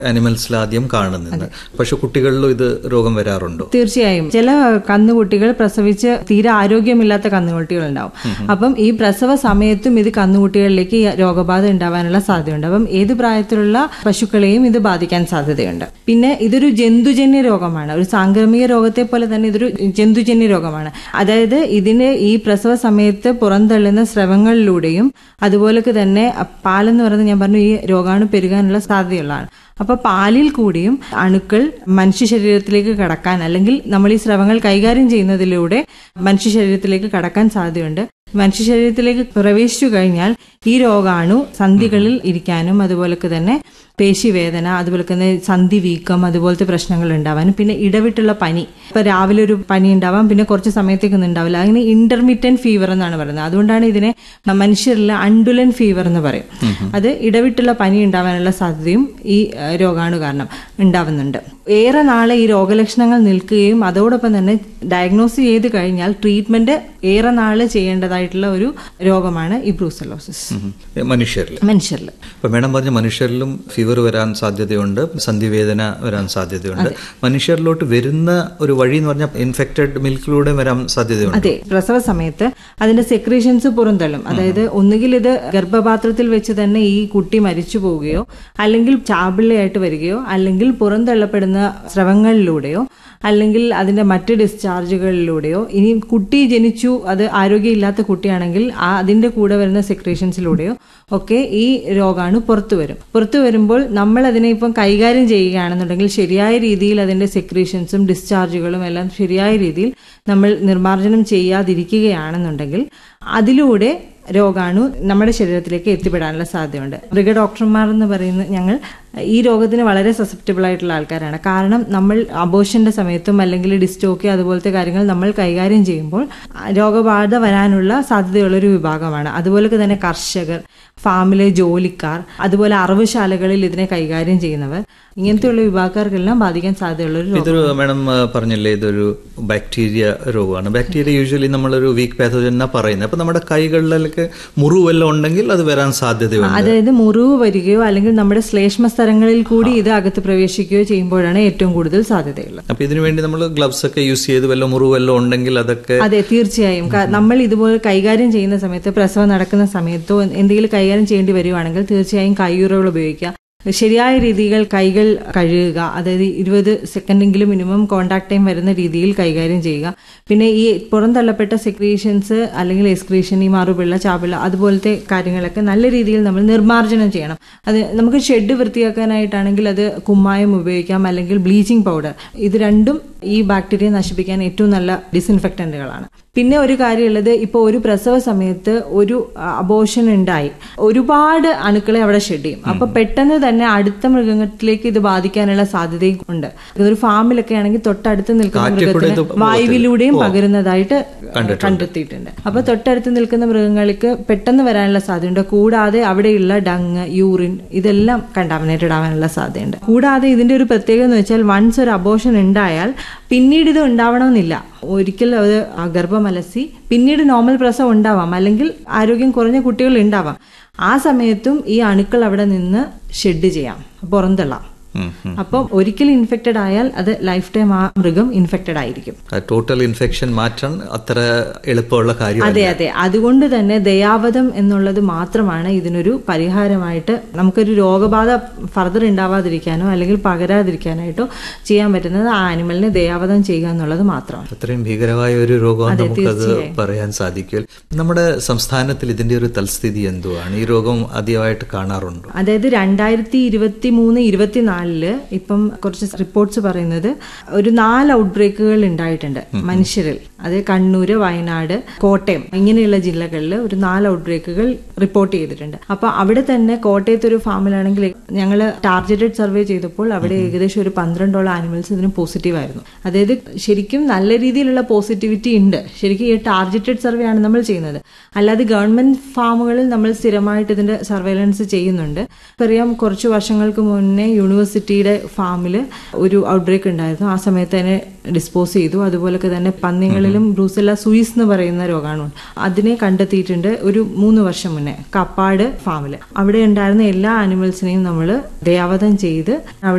അനിമൽസിൽ ആദ്യം കാണുന്നത് പക്ഷെ കുട്ടികളിലും ഇത് രോഗം വരാറുണ്ടോ തീർച്ചയായും ചില കന്നുകുട്ടികൾ പ്രസവിച്ച് തീരെ ആരോഗ്യമില്ലാത്ത കന്നുകുട്ടികൾ ഉണ്ടാവും അപ്പം ഈ പ്രസവ സമയത്തും ഇത് കന്നുകുട്ടികളിലേക്ക് ഈ രോഗബാധ ഉണ്ടാവാനുള്ള സാധ്യതയുണ്ട് അപ്പം ഏത് പ്രായത്തിലുള്ള പശുക്കളെയും ഇത് ബാധിക്കാൻ സാധ്യതയുണ്ട് പിന്നെ ഇതൊരു ജന്തുജന്യ രോഗമാണ് ഒരു സാംക്രമിക രോഗത്തെ പോലെ തന്നെ ഇതൊരു ജന്തുജന്യ രോഗമാണ് അതായത് ഇതിന് ഈ പ്രസവ സമയത്ത് പുറന്തള്ളുന്ന സ്രവങ്ങളിലൂടെയും അതുപോലൊക്കെ തന്നെ പാലെന്ന് പറയുന്നത് ഞാൻ പറഞ്ഞു ഈ രോഗാണു പെരുകാനുള്ള സാധ്യതയുള്ളതാണ് അപ്പൊ പാലിൽ കൂടിയും അണുക്കൾ മനുഷ്യ ശരീരത്തിലേക്ക് കടക്കാൻ അല്ലെങ്കിൽ നമ്മൾ ഈ സ്രവങ്ങൾ കൈകാര്യം ചെയ്യുന്നതിലൂടെ മനുഷ്യ ശരീരത്തിലേക്ക് കടക്കാൻ സാധ്യതയുണ്ട് മനുഷ്യ ശരീരത്തിലേക്ക് പ്രവേശിച്ചു കഴിഞ്ഞാൽ ഈ രോഗാണു സന്ധികളിൽ ഇരിക്കാനും അതുപോലൊക്കെ തന്നെ പേശിവേദന അതുപോലെ തന്നെ സന്ധി വീക്കം അതുപോലത്തെ പ്രശ്നങ്ങൾ ഉണ്ടാവാനും പിന്നെ ഇടവിട്ടുള്ള പനി ഇപ്പൊ രാവിലെ ഒരു പനി ഉണ്ടാവാം പിന്നെ കുറച്ച് സമയത്തേക്കൊന്നും ഉണ്ടാവില്ല അങ്ങനെ ഇന്റർമീഡിയന്റ് ഫീവർ എന്നാണ് പറയുന്നത് അതുകൊണ്ടാണ് ഇതിനെ മനുഷ്യരിൽ അണ്ടുലൻ ഫീവർ എന്ന് പറയും അത് ഇടവിട്ടുള്ള പനി ഉണ്ടാവാനുള്ള സാധ്യതയും ഈ ഏഹ്, രോഗാണു കാരണം ഉണ്ടാവുന്നുണ്ട് ഏറെ നാളെ ഈ രോഗലക്ഷണങ്ങൾ നിൽക്കുകയും അതോടൊപ്പം തന്നെ ഡയഗ്നോസ് ചെയ്ത് കഴിഞ്ഞാൽ ട്രീറ്റ്മെന്റ് ഏറെ നാള് ചെയ്യേണ്ടതായിട്ടുള്ള ഒരു രോഗമാണ് ഈ ബ്രൂസലോസിസ് ഉം. മനുഷ്യരിൽ മനുഷ്യരിൽ ഇപ്പൊ മേഡം പറഞ്ഞ മനുഷ്യരിലും ഫീവർ വരാൻ സാധ്യതയുണ്ട് സന്ധിവേദന വരാൻ സാധ്യതയുണ്ട് മനുഷ്യരിലോട്ട് വരുന്ന ഒരു വഴി എന്ന് പറഞ്ഞാൽ ഇൻഫെക്റ്റഡ് മിൽക്കിലൂടെ വരാൻ സാധ്യതയുണ്ട് അതെ പ്രസവ സമയത്ത് അതിന്റെ സെക്രീഷൻസ് പുറന്തള്ളും അതായത് ഒന്നുകിൽ ഇത് ഗർഭപാത്രത്തിൽ വെച്ച് തന്നെ ഈ കുട്ടി മരിച്ചു പോവുകയോ അല്ലെങ്കിൽ ചാപിള്ളയായിട്ട് വരികയോ അല്ലെങ്കിൽ പുറന്തള്ളപ്പെടുന്ന സ്രവങ്ങളിലൂടെയോ അല്ലെങ്കിൽ അതിന്റെ മറ്റ് ഡിസ്ചാർജുകളിലൂടെയോ ഇനി കുട്ടി ജനിച്ചു അത് ആരോഗ്യമില്ലാത്ത കുട്ടിയാണെങ്കിൽ ആ അതിന്റെ കൂടെ വരുന്ന സെക്രീഷൻസിലൂടെയോ ഒക്കെ ഈ രോഗാണു പുറത്തു വരും പുറത്തു വരുമ്പോൾ നമ്മൾ അതിനെ ഇപ്പം കൈകാര്യം ചെയ്യുകയാണെന്നുണ്ടെങ്കിൽ ശരിയായ രീതിയിൽ അതിന്റെ സെക്രീഷൻസും ഡിസ്ചാർജുകളും എല്ലാം ശരിയായ രീതിയിൽ നമ്മൾ നിർമ്മാർജ്ജനം ചെയ്യാതിരിക്കുകയാണെന്നുണ്ടെങ്കിൽ അതിലൂടെ രോഗാണു നമ്മുടെ ശരീരത്തിലേക്ക് എത്തിപ്പെടാനുള്ള സാധ്യതയുണ്ട് മൃഗ ഡോക്ടർമാർ എന്ന് പറയുന്നത് ഞങ്ങൾ ഈ രോഗത്തിന് വളരെ സസെപ്റ്റബിൾ ആയിട്ടുള്ള ആൾക്കാരാണ് കാരണം നമ്മൾ അബോഷന്റെ സമയത്തും അല്ലെങ്കിൽ ഡിസ്റ്റോക്കി അതുപോലത്തെ കാര്യങ്ങൾ നമ്മൾ കൈകാര്യം ചെയ്യുമ്പോൾ രോഗബാധ വരാനുള്ള സാധ്യതയുള്ള ഒരു വിഭാഗമാണ് അതുപോലെ തന്നെ കർഷകർ ഫാമിലെ ജോലിക്കാർ അതുപോലെ അറവുശാലകളിൽ ഇതിനെ കൈകാര്യം ചെയ്യുന്നവർ ഇങ്ങനത്തെയുള്ള വിഭാഗക്കാർക്കെല്ലാം ബാധിക്കാൻ സാധ്യതയുള്ള ഒരു രോഗം ഇതൊരു മേഡം ആ, പറഞ്ഞില്ലേ ഇതൊരു ബാക്ടീരിയ രോഗമാണ് ബാക്ടീരിയ യൂഷ്വലി നമ്മളൊരു വീക്ക് പാത്തോജൻ എന്നാ പറയുന്നത് അപ്പൊ നമ്മുടെ കൈകളിലൊക്കെ മുറിവെല്ലാം ഉണ്ടെങ്കിൽ അത് വരാൻ സാധ്യതയുണ്ട് അതായത് മുറിവ് വരികയോ അല്ലെങ്കിൽ നമ്മുടെ ശ്ലേഷ്മ സ്ഥലങ്ങളിൽ കൂടി ഇത് അകത്ത് പ്രവേശിക്കുകയോ ചെയ്യുമ്പോഴാണ് ഏറ്റവും കൂടുതൽ സാധ്യതയുള്ളത് അപ്പൊ ഇതിനു വേണ്ടി നമ്മൾ ഗ്ലവ്സ് ഒക്കെ യൂസ് ചെയ്ത് വല്ല മുറിവെല്ലാം ഉണ്ടെങ്കിൽ അതൊക്കെ അതെ തീർച്ചയായും ക- നമ്മൾ ഇതുപോലെ കൈകാര്യം ചെയ്യുന്ന സമയത്ത് പ്രസവം നടക്കുന്ന സമയത്തോ എന്തെങ്കിലും കൈകാര്യം ചെയ്യേണ്ടി വരുവാണെങ്കിൽ തീർച്ചയായും കയ്യുറകൾ ഉപയോഗിക്കുക ശരിയായ രീതിയിൽ കൈകൾ കഴുകുക അതായത് ഇരുപത് സെക്കൻഡെങ്കിലും മിനിമം കോണ്ടാക്ട് ടൈം വരുന്ന രീതിയിൽ കൈകാര്യം ചെയ്യുക പിന്നെ ഈ പുറന്തള്ളപ്പെട്ട സെക്രീഷൻസ് അല്ലെങ്കിൽ എക്സ്ക്രീഷൻ ഈ മാറുപിള്ള ചാപിള്ള അതുപോലത്തെ കാര്യങ്ങളൊക്കെ നല്ല രീതിയിൽ നമ്മൾ നിർമ്മാർജ്ജനം ചെയ്യണം അത് നമുക്ക് ഷെഡ് വൃത്തിയാക്കാനായിട്ടാണെങ്കിൽ അത് കുമ്മായം ഉപയോഗിക്കാം അല്ലെങ്കിൽ ബ്ലീച്ചിങ് പൗഡർ ഇത് രണ്ടും ഈ ബാക്ടീരിയ നശിപ്പിക്കാൻ ഏറ്റവും നല്ല ഡിസിൻഫെക്റ്റന്റുകളാണ് പിന്നെ ഒരു കാര്യമുള്ളത് ഇപ്പോൾ ഒരു പ്രസവ സമയത്ത് ഒരു അബോഷൻ ഉണ്ടായി ഒരുപാട് അണുക്കളെ അവിടെ ഷെഡ് ചെയ്യും അപ്പൊ പെട്ടെന്ന് തന്നെ അടുത്ത മൃഗത്തിലേക്ക് ഇത് ബാധിക്കാനുള്ള സാധ്യതയും ഉണ്ട് ഒരു ഫാമിലൊക്കെ ആണെങ്കിൽ തൊട്ടടുത്ത് നിൽക്കുന്ന കാറ്റിൽ കൂടെ മൃഗത്തിന് ഇത് വായുവിലൂടെയും പകരുന്നതായിട്ട് കണ്ടെത്തിയിട്ടുണ്ട് അപ്പൊ തൊട്ടടുത്ത് നിൽക്കുന്ന മൃഗങ്ങൾക്ക് പെട്ടെന്ന് വരാനുള്ള സാധ്യതയുണ്ട് കൂടാതെ അവിടെയുള്ള ഡങ് യൂറിൻ ഇതെല്ലാം കണ്ടാമിനേറ്റഡ് ആവാനുള്ള സാധ്യതയുണ്ട് കൂടാതെ ഇതിന്റെ ഒരു പ്രത്യേകത എന്ന് വെച്ചാൽ വൺസ് ഒരു അബോഷൻ ഉണ്ടായാൽ പിന്നീട് ഇത് ഉണ്ടാവണമെന്നില്ല ഒരിക്കൽ അത് ഗർഭമലസി പിന്നീട് നോർമൽ പ്രസവം ഉണ്ടാവാം അല്ലെങ്കിൽ ആരോഗ്യം കുറഞ്ഞ കുട്ടികൾ ഉണ്ടാവാം ആ സമയത്തും ഈ അണുക്കൾ അവിടെ നിന്ന് ഷെഡ് ചെയ്യാം പുറന്തള്ളാം ഉം, ഉം. അപ്പം ഒരിക്കൽ ഇൻഫെക്റ്റഡ് ആയാൽ അത് ലൈഫ് ടൈം ആ മൃഗം ഇൻഫെക്റ്റഡ് ആയിരിക്കും ആ ടോട്ടൽ ഇൻഫെക്ഷൻ മാറ്റാൻ അത്ര എളുപ്പമുള്ള കാര്യമല്ല അതെ അതെ അതുകൊണ്ട് തന്നെ ദയാവധം എന്നുള്ളത് മാത്രമാണ് ഇതിനൊരു പരിഹാരമായിട്ട് നമുക്കൊരു രോഗബാധ ഫർദർ ഉണ്ടാവാതിരിക്കാനോ അല്ലെങ്കിൽ പകരാതിരിക്കാനായിട്ടോ ചെയ്യാൻ പറ്റുന്നത് ആ ആനിമലിനെ ദയാവധം ചെയ്യുക എന്നുള്ളത് മാത്രമാണ് അത്രയും ഭീകരമായ ഒരു രോഗമാണ് നമുക്കത് പറയാൻ സാധിക്കും നമ്മുടെ സംസ്ഥാനത്തിൽ ഇതിന്റെ ഒരു തൽസ്ഥിതി എന്തുവാണ് ഈ രോഗം ആദ്യമായിട്ട് കാണാറുണ്ടോ അതായത് രണ്ടായിരത്തി ഇരുപത്തി മൂന്ന് ഇരുപത്തിനാലില് ഇപ്പം കുറച്ച് റിപ്പോർട്ട്സ് പറയുന്നത് ഒരു നാല് ഔട്ട് ബ്രേക്കുകൾ ഉണ്ടായിട്ടുണ്ട് മനുഷ്യരിൽ അത് കണ്ണൂര് വയനാട് കോട്ടയം ഇങ്ങനെയുള്ള ജില്ലകളിൽ ഒരു നാല് ഔട്ട് ബ്രേക്കുകൾ റിപ്പോർട്ട് ചെയ്തിട്ടുണ്ട് അപ്പൊ അവിടെ തന്നെ കോട്ടയത്ത് ഒരു ഫാമിലാണെങ്കിൽ ഞങ്ങൾ ടാർഗറ്റഡ് സർവേ ചെയ്തപ്പോൾ അവിടെ ഏകദേശം ഒരു പന്ത്രണ്ടോളം ആനിമൽസ് ഇതിന് പോസിറ്റീവ് ആയിരുന്നു അതായത് ശരിക്കും നല്ല രീതിയിലുള്ള പോസിറ്റിവിറ്റി ഉണ്ട് ശരിക്കും ഈ ടാർഗറ്റഡ് സർവേ ആണ് നമ്മൾ ചെയ്യുന്നത് അല്ലാതെ ഗവൺമെന്റ് ഫാമുകളിൽ നമ്മൾ സ്ഥിരമായിട്ട് ഇതിന്റെ സർവൈലൻസ് ചെയ്യുന്നുണ്ട് അറിയാം കുറച്ച് വർഷങ്ങൾക്ക് മുന്നേ യൂണിവേഴ്സിറ്റിയുടെ ഫാമിൽ ഒരു ഔട്ട്ബ്രേക്ക് ഉണ്ടായിരുന്നു ആ സമയത്ത് തന്നെ ഡിസ്പോസ് ചെയ്തു അതുപോലൊക്കെ തന്നെ പന്നികളിലും ബ്രൂസെല്ല സുയിസ് എന്ന് പറയുന്ന രോഗാണുണ്ട് അതിനെ കണ്ടെത്തിയിട്ടുണ്ട് ഒരു മൂന്ന് വർഷം മുന്നേ കപ്പാട് ഫാമിൽ അവിടെ ഉണ്ടായിരുന്ന എല്ലാ ആനിമൽസിനെയും നമ്മൾ ദയാവധം ചെയ്ത് അവിടെ